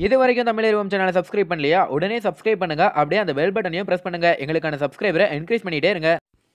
இது வரைக்கும் தமிழ் சேனலை சப்ஸ்கிரைப் பண்ணலையா உடனே சப்ஸ்கிரைப் பண்ணுங்க அப்படியே அந்த பெல் பட்டனையும் பிரஸ் பண்ணுங்க எங்களுக்கான சப்ஸ்கிரைபரை என்கரேஜ் பண்ணிட்டே இருங்க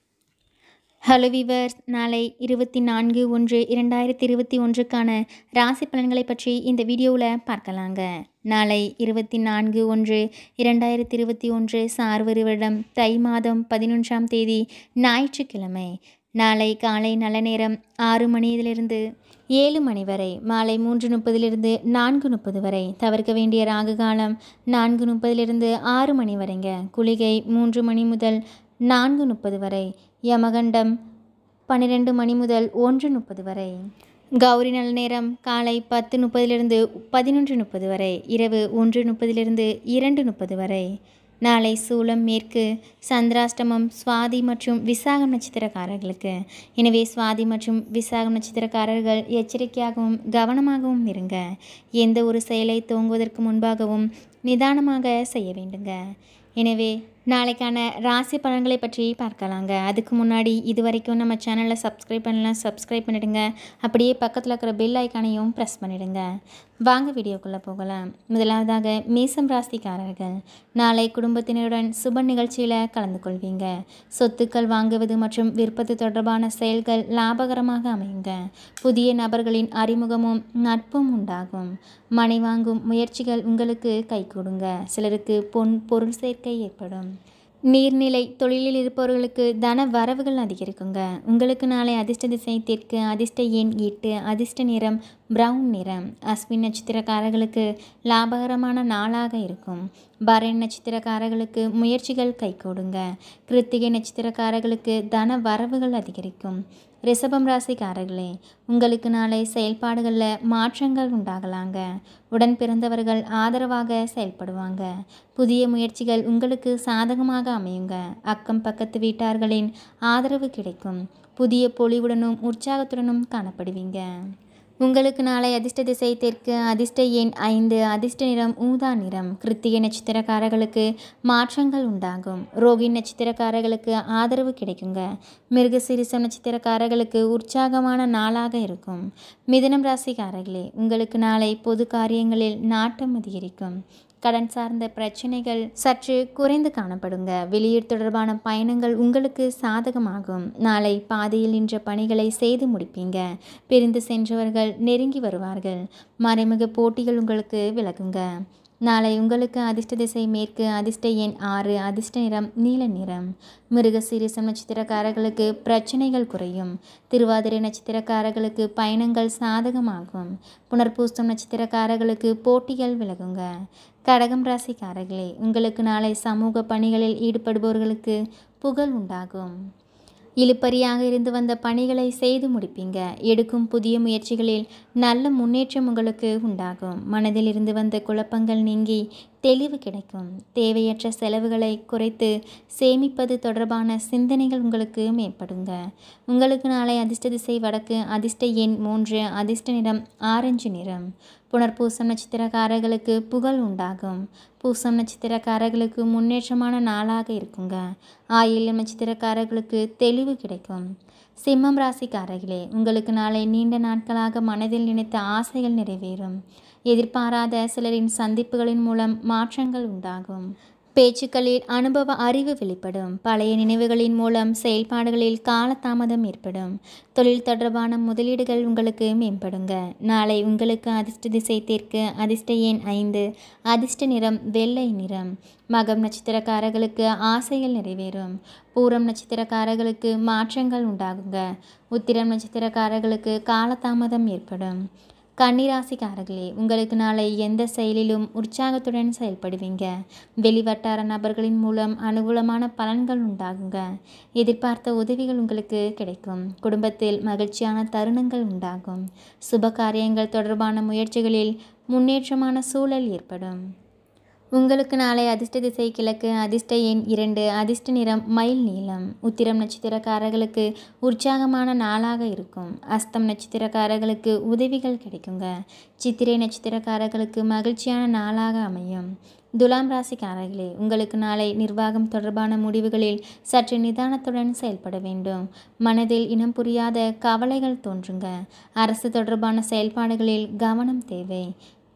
ஹலோ விவர்ஸ் நாளை இருபத்தி நான்கு ஒன்று இரண்டாயிரத்தி இருபத்தி ஒன்றுக்கான ராசி பலன்களை பற்றி இந்த வீடியோவில் பார்க்கலாங்க நாளை இருபத்தி நான்கு ஒன்று இரண்டாயிரத்தி இருபத்தி ஒன்று சார்வரி வருடம் தை மாதம் பதினொன்றாம் தேதி ஞாயிற்றுக்கிழமை நாளை காலை நல்ல நேரம் ஆறு மணியிலிருந்து ஏழு மணி வரை மாலை மூன்று முப்பதிலிருந்து நான்கு முப்பது வரை தவிர்க்க வேண்டிய ராகு காலம் நான்கு முப்பதிலிருந்து ஆறு மணி வரைங்க குளிகை மூன்று மணி முதல் நான்கு முப்பது வரை யமகண்டம் பன்னிரெண்டு மணி முதல் ஒன்று முப்பது வரை கௌரி நல்ல நேரம் காலை பத்து முப்பதிலிருந்து பதினொன்று முப்பது வரை இரவு ஒன்று முப்பதிலிருந்து இரண்டு முப்பது வரை நாளை சூலம் மேற்கு சந்திராஷ்டமம் சுவாதி மற்றும் விசாகம் நட்சத்திரக்காரர்களுக்கு எனவே சுவாதி மற்றும் விசாகம் நட்சத்திரக்காரர்கள் எச்சரிக்கையாகவும் கவனமாகவும் இருங்க எந்த ஒரு செயலை துவங்குவதற்கு முன்பாகவும் நிதானமாக செய்ய வேண்டுங்க எனவே நாளைக்கான ராசி பலன்களை பற்றி பார்க்கலாங்க அதுக்கு முன்னாடி இது வரைக்கும் நம்ம சேனலில் சப்ஸ்கிரைப் பண்ணலாம் சப்ஸ்கிரைப் பண்ணிடுங்க அப்படியே பக்கத்தில் இருக்கிற பெல் ஐக்கானையும் ப்ரெஸ் பண்ணிடுங்க வாங்க வீடியோக்குள்ளே போகலாம் முதலாவதாக மேசம் ராசிக்காரர்கள் நாளை குடும்பத்தினருடன் சுப நிகழ்ச்சியில் கலந்து கொள்வீங்க சொத்துக்கள் வாங்குவது மற்றும் விற்பது தொடர்பான செயல்கள் லாபகரமாக அமையுங்க புதிய நபர்களின் அறிமுகமும் நட்பும் உண்டாகும் மனை வாங்கும் முயற்சிகள் உங்களுக்கு கைகூடுங்க சிலருக்கு பொன் பொருள் சேர்க்கை ஏற்படும் நீர்நிலை தொழிலில் இருப்பவர்களுக்கு தன வரவுகள் அதிகரிக்குங்க உங்களுக்கு நாளை அதிர்ஷ்ட திசை தெற்கு அதிர்ஷ்ட எண் எட்டு அதிர்ஷ்ட நிறம் பிரவுன் நிறம் அஸ்வின் நட்சத்திரக்காரர்களுக்கு லாபகரமான நாளாக இருக்கும் பரண் நட்சத்திரக்காரர்களுக்கு முயற்சிகள் கைகூடுங்க கிருத்திகை நட்சத்திரக்காரர்களுக்கு தன வரவுகள் அதிகரிக்கும் ரிஷபம் ராசிக்காரர்களே உங்களுக்கு நாளை செயல்பாடுகளில் மாற்றங்கள் உண்டாகலாங்க உடன் பிறந்தவர்கள் ஆதரவாக செயல்படுவாங்க புதிய முயற்சிகள் உங்களுக்கு சாதகமாக அமையுங்க அக்கம் பக்கத்து வீட்டார்களின் ஆதரவு கிடைக்கும் புதிய பொலிவுடனும் உற்சாகத்துடனும் காணப்படுவீங்க உங்களுக்கு நாளை அதிர்ஷ்ட திசை தெற்கு அதிர்ஷ்ட எண் ஐந்து அதிர்ஷ்ட நிறம் ஊதா நிறம் கிருத்திகை நட்சத்திரக்காரர்களுக்கு மாற்றங்கள் உண்டாகும் ரோகிணி நட்சத்திரக்காரர்களுக்கு ஆதரவு கிடைக்குங்க மிருகசிரிசம் நட்சத்திரக்காரர்களுக்கு உற்சாகமான நாளாக இருக்கும் மிதுனம் ராசிக்காரர்களே உங்களுக்கு நாளை பொது காரியங்களில் நாட்டம் அதிகரிக்கும் கடன் சார்ந்த பிரச்சனைகள் சற்று குறைந்து காணப்படுங்க வெளியீடு தொடர்பான பயணங்கள் உங்களுக்கு சாதகமாகும் நாளை பாதையில் நின்ற பணிகளை செய்து முடிப்பீங்க பிரிந்து சென்றவர்கள் நெருங்கி வருவார்கள் மறைமுக போட்டிகள் உங்களுக்கு விலகுங்க நாளை உங்களுக்கு அதிர்ஷ்ட திசை மேற்கு அதிர்ஷ்ட எண் ஆறு அதிர்ஷ்ட நிறம் நீல நிறம் மிருக சீரிசம் நட்சத்திரக்காரர்களுக்கு பிரச்சனைகள் குறையும் திருவாதிரை நட்சத்திரக்காரர்களுக்கு பயணங்கள் சாதகமாகும் புனர்பூசம் நட்சத்திரக்காரர்களுக்கு போட்டிகள் விலகுங்க கடகம் ராசிக்காரர்களே உங்களுக்கு நாளை சமூக பணிகளில் ஈடுபடுபவர்களுக்கு புகழ் உண்டாகும் இழுப்பறியாக இருந்து வந்த பணிகளை செய்து முடிப்பீங்க எடுக்கும் புதிய முயற்சிகளில் நல்ல முன்னேற்றம் உங்களுக்கு உண்டாகும் மனதில் இருந்து வந்த குழப்பங்கள் நீங்கி தெளிவு கிடைக்கும் தேவையற்ற செலவுகளை குறைத்து சேமிப்பது தொடர்பான சிந்தனைகள் உங்களுக்கு மேம்படுங்க உங்களுக்கு நாளை அதிர்ஷ்ட திசை வடக்கு அதிர்ஷ்ட எண் மூன்று அதிர்ஷ்ட நிறம் ஆரஞ்சு நிறம் புனர்பூசம் நட்சத்திரக்காரர்களுக்கு புகழ் உண்டாகும் பூசம் நட்சத்திரக்காரர்களுக்கு முன்னேற்றமான நாளாக இருக்குங்க ஆயில்யம் நட்சத்திரக்காரர்களுக்கு தெளிவு கிடைக்கும் சிம்மம் ராசிக்காரர்களே உங்களுக்கு நாளை நீண்ட நாட்களாக மனதில் நினைத்த ஆசைகள் நிறைவேறும் எதிர்பாராத சிலரின் சந்திப்புகளின் மூலம் மாற்றங்கள் உண்டாகும் பேச்சுக்களில் அனுபவ அறிவு வெளிப்படும் பழைய நினைவுகளின் மூலம் செயல்பாடுகளில் காலதாமதம் ஏற்படும் தொழில் தொடர்பான முதலீடுகள் உங்களுக்கு மேம்படுங்க நாளை உங்களுக்கு அதிர்ஷ்ட திசை தெற்கு அதிர்ஷ்ட எண் ஐந்து அதிர்ஷ்ட நிறம் வெள்ளை நிறம் மகம் நட்சத்திரக்காரர்களுக்கு ஆசைகள் நிறைவேறும் பூரம் நட்சத்திரக்காரர்களுக்கு மாற்றங்கள் உண்டாகுங்க உத்திரம் நட்சத்திரக்காரர்களுக்கு காலதாமதம் ஏற்படும் கன்னிராசிக்காரர்களே உங்களுக்கு நாளை எந்த செயலிலும் உற்சாகத்துடன் செயல்படுவீங்க வெளிவட்டார நபர்களின் மூலம் அனுகூலமான பலன்கள் உண்டாகுங்க எதிர்பார்த்த உதவிகள் உங்களுக்கு கிடைக்கும் குடும்பத்தில் மகிழ்ச்சியான தருணங்கள் உண்டாகும் சுப காரியங்கள் தொடர்பான முயற்சிகளில் முன்னேற்றமான சூழல் ஏற்படும் உங்களுக்கு நாளை அதிர்ஷ்ட திசை கிழக்கு அதிர்ஷ்ட எண் இரண்டு அதிர்ஷ்ட நிறம் மயில் நீளம் உத்திரம் நட்சத்திரக்காரர்களுக்கு உற்சாகமான நாளாக இருக்கும் அஸ்தம் நட்சத்திரக்காரர்களுக்கு உதவிகள் கிடைக்குங்க சித்திரை நட்சத்திரக்காரர்களுக்கு மகிழ்ச்சியான நாளாக அமையும் துலாம் ராசிக்காரர்களே உங்களுக்கு நாளை நிர்வாகம் தொடர்பான முடிவுகளில் சற்று நிதானத்துடன் செயல்பட வேண்டும் மனதில் இனம் புரியாத கவலைகள் தோன்றுங்க அரசு தொடர்பான செயல்பாடுகளில் கவனம் தேவை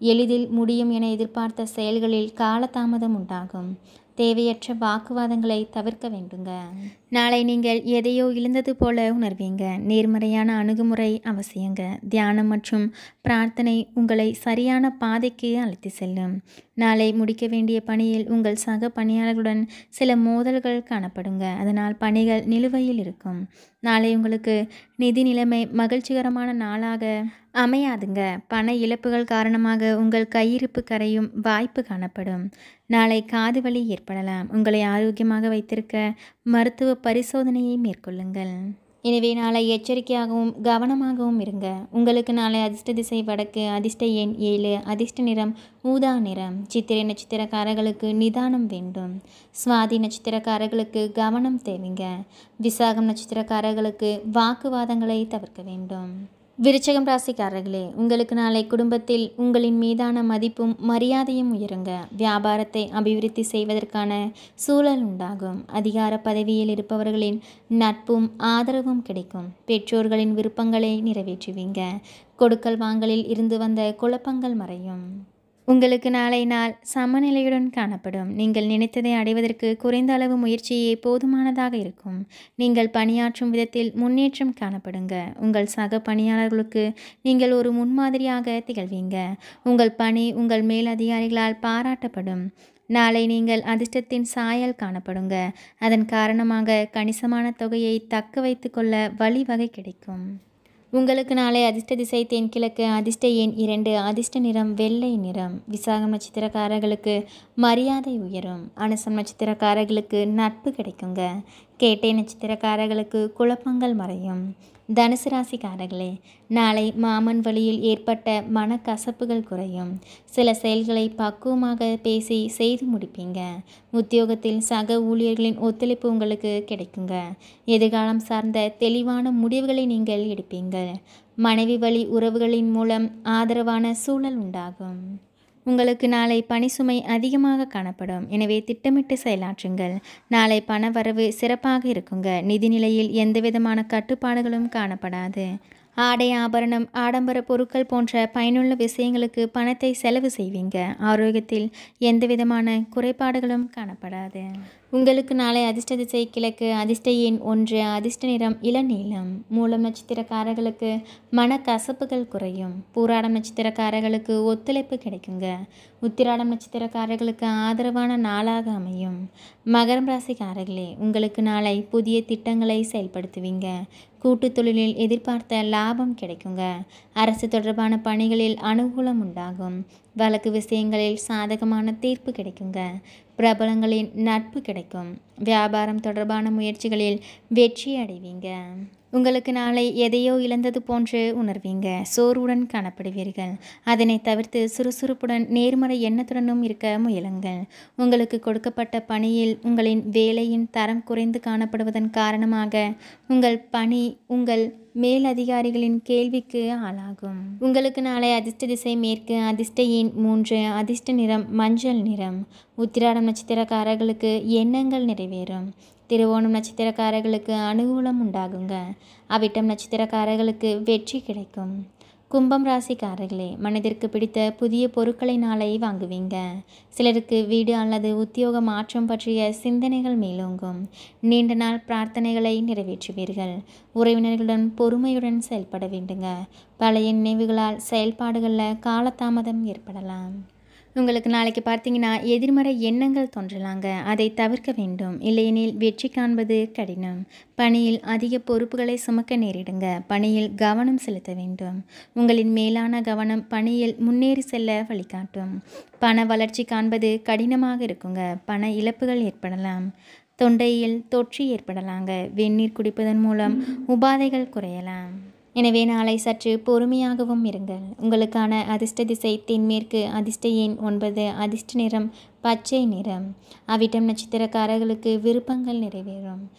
எளிதில் முடியும் என எதிர்பார்த்த செயல்களில் காலதாமதம் உண்டாகும் தேவையற்ற வாக்குவாதங்களை தவிர்க்க வேண்டுங்க நாளை நீங்கள் எதையோ இழந்தது போல உணர்வீங்க நேர்மறையான அணுகுமுறை அவசியங்க தியானம் மற்றும் பிரார்த்தனை உங்களை சரியான பாதைக்கு அழைத்து செல்லும் நாளை முடிக்க வேண்டிய பணியில் உங்கள் சக பணியாளர்களுடன் சில மோதல்கள் காணப்படுங்க அதனால் பணிகள் நிலுவையில் இருக்கும் நாளை உங்களுக்கு நிதி நிலைமை மகிழ்ச்சிகரமான நாளாக அமையாதுங்க பண இழப்புகள் காரணமாக உங்கள் கையிருப்பு கரையும் வாய்ப்பு காணப்படும் நாளை காது வலி ஏற்படலாம் உங்களை ஆரோக்கியமாக வைத்திருக்க மருத்துவ பரிசோதனையை மேற்கொள்ளுங்கள் எனவே நாளை எச்சரிக்கையாகவும் கவனமாகவும் இருங்க உங்களுக்கு நாளை அதிர்ஷ்ட திசை வடக்கு அதிர்ஷ்ட எண் ஏழு அதிர்ஷ்ட நிறம் ஊதா நிறம் சித்திரை நட்சத்திரக்காரர்களுக்கு நிதானம் வேண்டும் சுவாதி நட்சத்திரக்காரர்களுக்கு கவனம் தேவைங்க விசாகம் நட்சத்திரக்காரர்களுக்கு வாக்குவாதங்களை தவிர்க்க வேண்டும் விருச்சகம் ராசிக்காரர்களே உங்களுக்கு நாளை குடும்பத்தில் உங்களின் மீதான மதிப்பும் மரியாதையும் உயருங்க வியாபாரத்தை அபிவிருத்தி செய்வதற்கான சூழல் உண்டாகும் அதிகார பதவியில் இருப்பவர்களின் நட்பும் ஆதரவும் கிடைக்கும் பெற்றோர்களின் விருப்பங்களை நிறைவேற்றுவீங்க கொடுக்கல் வாங்கலில் இருந்து வந்த குழப்பங்கள் மறையும் உங்களுக்கு நாளை நாள் சமநிலையுடன் காணப்படும் நீங்கள் நினைத்ததை அடைவதற்கு குறைந்த அளவு முயற்சியே போதுமானதாக இருக்கும் நீங்கள் பணியாற்றும் விதத்தில் முன்னேற்றம் காணப்படுங்க உங்கள் சக பணியாளர்களுக்கு நீங்கள் ஒரு முன்மாதிரியாக திகழ்வீங்க உங்கள் பணி உங்கள் மேல் அதிகாரிகளால் பாராட்டப்படும் நாளை நீங்கள் அதிர்ஷ்டத்தின் சாயல் காணப்படுங்க அதன் காரணமாக கணிசமான தொகையை தக்க வைத்து கொள்ள வழிவகை கிடைக்கும் உங்களுக்கு நாளை அதிர்ஷ்ட திசை தென்கிழக்கு அதிர்ஷ்ட எண் இரண்டு அதிர்ஷ்ட நிறம் வெள்ளை நிறம் விசாகம் நட்சத்திரக்காரர்களுக்கு மரியாதை உயரும் அனுசம் நட்சத்திரக்காரர்களுக்கு நட்பு கிடைக்குங்க கேட்டை நட்சத்திரக்காரர்களுக்கு குழப்பங்கள் மறையும் தனுசு ராசிக்காரர்களே நாளை மாமன் வழியில் ஏற்பட்ட மனக்கசப்புகள் குறையும் சில செயல்களை பக்குவமாக பேசி செய்து முடிப்பீங்க உத்தியோகத்தில் சக ஊழியர்களின் ஒத்துழைப்பு உங்களுக்கு கிடைக்குங்க எதிர்காலம் சார்ந்த தெளிவான முடிவுகளை நீங்கள் எடுப்பீங்கள் மனைவி வழி உறவுகளின் மூலம் ஆதரவான சூழல் உண்டாகும் உங்களுக்கு நாளை பணி சுமை அதிகமாக காணப்படும் எனவே திட்டமிட்டு செயலாற்றுங்கள் நாளை பண வரவு சிறப்பாக இருக்குங்க நிதிநிலையில் எந்தவிதமான கட்டுப்பாடுகளும் காணப்படாது ஆடை ஆபரணம் ஆடம்பர பொருட்கள் போன்ற பயனுள்ள விஷயங்களுக்கு பணத்தை செலவு செய்வீங்க ஆரோக்கியத்தில் எந்தவிதமான குறைபாடுகளும் காணப்படாது உங்களுக்கு நாளை அதிர்ஷ்ட திசை கிழக்கு அதிர்ஷ்ட எண் ஒன்று அதிர்ஷ்ட நிறம் இளநீலம் மூலம் நட்சத்திரக்காரர்களுக்கு மனக்கசப்புகள் குறையும் பூராடம் நட்சத்திரக்காரர்களுக்கு ஒத்துழைப்பு கிடைக்குங்க உத்திராடம் நட்சத்திரக்காரர்களுக்கு ஆதரவான நாளாக அமையும் மகரம் ராசிக்காரர்களே உங்களுக்கு நாளை புதிய திட்டங்களை செயல்படுத்துவீங்க கூட்டு தொழிலில் எதிர்பார்த்த லாபம் கிடைக்குங்க அரசு தொடர்பான பணிகளில் அனுகூலம் உண்டாகும் வழக்கு விஷயங்களில் சாதகமான தீர்ப்பு கிடைக்குங்க பிரபலங்களின் நட்பு கிடைக்கும் வியாபாரம் தொடர்பான முயற்சிகளில் வெற்றி அடைவீங்க உங்களுக்கு நாளை எதையோ இழந்தது போன்று உணர்வீங்க சோர்வுடன் காணப்படுவீர்கள் அதனை தவிர்த்து சுறுசுறுப்புடன் நேர்மறை எண்ணத்துடனும் இருக்க முயலுங்கள் உங்களுக்கு கொடுக்கப்பட்ட பணியில் உங்களின் வேலையின் தரம் குறைந்து காணப்படுவதன் காரணமாக உங்கள் பணி உங்கள் மேலதிகாரிகளின் கேள்விக்கு ஆளாகும் உங்களுக்கு நாளை அதிர்ஷ்ட திசை மேற்கு அதிர்ஷ்ட எண் மூன்று அதிர்ஷ்ட நிறம் மஞ்சள் நிறம் உத்திராடம் நட்சத்திரக்காரர்களுக்கு எண்ணங்கள் நிறைவேறும் திருவோணம் நட்சத்திரக்காரர்களுக்கு அனுகூலம் உண்டாகுங்க அவிட்டம் நட்சத்திரக்காரர்களுக்கு வெற்றி கிடைக்கும் கும்பம் ராசிக்காரர்களே மனதிற்கு பிடித்த புதிய பொருட்களை நாளை வாங்குவீங்க சிலருக்கு வீடு அல்லது உத்தியோக மாற்றம் பற்றிய சிந்தனைகள் மேலோங்கும் நீண்ட நாள் பிரார்த்தனைகளை நிறைவேற்றுவீர்கள் உறவினர்களுடன் பொறுமையுடன் செயல்பட வேண்டுங்க பழைய நினைவுகளால் செயல்பாடுகளில் காலதாமதம் ஏற்படலாம் உங்களுக்கு நாளைக்கு பார்த்தீங்கன்னா எதிர்மறை எண்ணங்கள் தோன்றலாங்க அதை தவிர்க்க வேண்டும் இல்லையெனில் வெற்றி காண்பது கடினம் பணியில் அதிக பொறுப்புகளை சுமக்க நேரிடுங்க பணியில் கவனம் செலுத்த வேண்டும் உங்களின் மேலான கவனம் பணியில் முன்னேறி செல்ல வழிகாட்டும் பண வளர்ச்சி காண்பது கடினமாக இருக்குங்க பண இழப்புகள் ஏற்படலாம் தொண்டையில் தொற்று ஏற்படலாங்க வெந்நீர் குடிப்பதன் மூலம் உபாதைகள் குறையலாம் எனவே நாளை சற்று பொறுமையாகவும் இருங்கள் உங்களுக்கான அதிர்ஷ்ட திசை தென்மேற்கு அதிர்ஷ்ட எண் ஒன்பது அதிர்ஷ்ட நிறம் பச்சை நிறம் அவிட்டம் நட்சத்திரக்காரர்களுக்கு விருப்பங்கள் நிறைவேறும்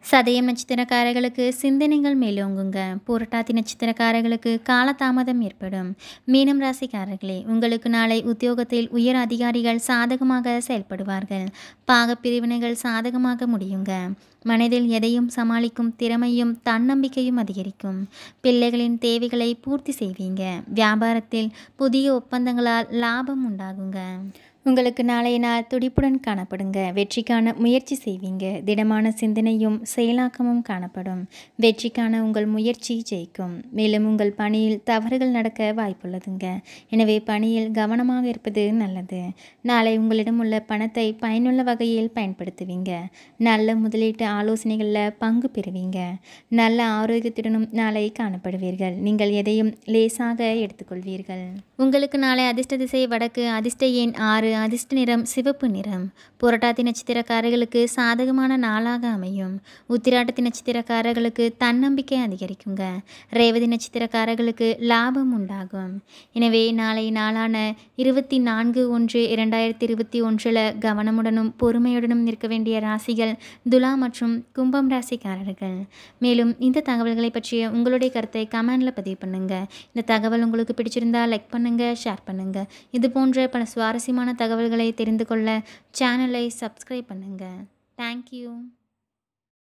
சதயம் நட்சத்திரக்காரர்களுக்கு சிந்தனைகள் மேலோங்குங்க புரட்டாதி நட்சத்திரக்காரர்களுக்கு காலதாமதம் ஏற்படும் மீனம் ராசிக்காரர்களே உங்களுக்கு நாளை உத்தியோகத்தில் உயர் அதிகாரிகள் சாதகமாக செயல்படுவார்கள் பாகப்பிரிவினைகள் சாதகமாக முடியுங்க மனதில் எதையும் சமாளிக்கும் திறமையும் தன்னம்பிக்கையும் அதிகரிக்கும் பிள்ளைகளின் தேவைகளை பூர்த்தி செய்வீங்க வியாபாரத்தில் புதிய ஒப்பந்தங்களால் லாபம் உண்டாகுங்க உங்களுக்கு நாளைய நாள் துடிப்புடன் காணப்படுங்க வெற்றிக்கான முயற்சி செய்வீங்க திடமான சிந்தனையும் செயலாக்கமும் காணப்படும் வெற்றிக்கான உங்கள் முயற்சி ஜெயிக்கும் மேலும் உங்கள் பணியில் தவறுகள் நடக்க வாய்ப்புள்ளதுங்க எனவே பணியில் கவனமாக இருப்பது நல்லது நாளை உங்களிடம் உள்ள பணத்தை பயனுள்ள வகையில் பயன்படுத்துவீங்க நல்ல முதலீட்டு ஆலோசனைகளில் பங்கு பெறுவீங்க நல்ல ஆரோக்கியத்துடனும் நாளை காணப்படுவீர்கள் நீங்கள் எதையும் லேசாக எடுத்துக்கொள்வீர்கள் உங்களுக்கு நாளை அதிர்ஷ்ட திசை வடக்கு அதிர்ஷ்ட எண் ஆறு அதிர்ஷ்ட நிறம் சிவப்பு நிறம் புரட்டாதி நட்சத்திரக்காரர்களுக்கு சாதகமான நாளாக அமையும் உத்திராட்டத்தி நட்சத்திரக்காரர்களுக்கு தன்னம்பிக்கை அதிகரிக்குங்க ரேவதி நட்சத்திரக்காரர்களுக்கு லாபம் உண்டாகும் எனவே நாளை நாளான இருபத்தி நான்கு ஒன்று இரண்டாயிரத்தி இருபத்தி ஒன்றில் கவனமுடனும் பொறுமையுடனும் இருக்க வேண்டிய ராசிகள் துலா மற்றும் கும்பம் ராசிக்காரர்கள் மேலும் இந்த தகவல்களை பற்றிய உங்களுடைய கருத்தை கமெண்டில் பதிவு பண்ணுங்கள் இந்த தகவல் உங்களுக்கு பிடிச்சிருந்தா லைக் பண்ணுங்கள் ஷேர் பண்ணுங்கள் இது போன்ற பல சுவாரஸ்யமான தகவல்களை தெரிந்து கொள்ள சேனலை சப்ஸ்கிரைப் பண்ணுங்கள் தேங்க்யூ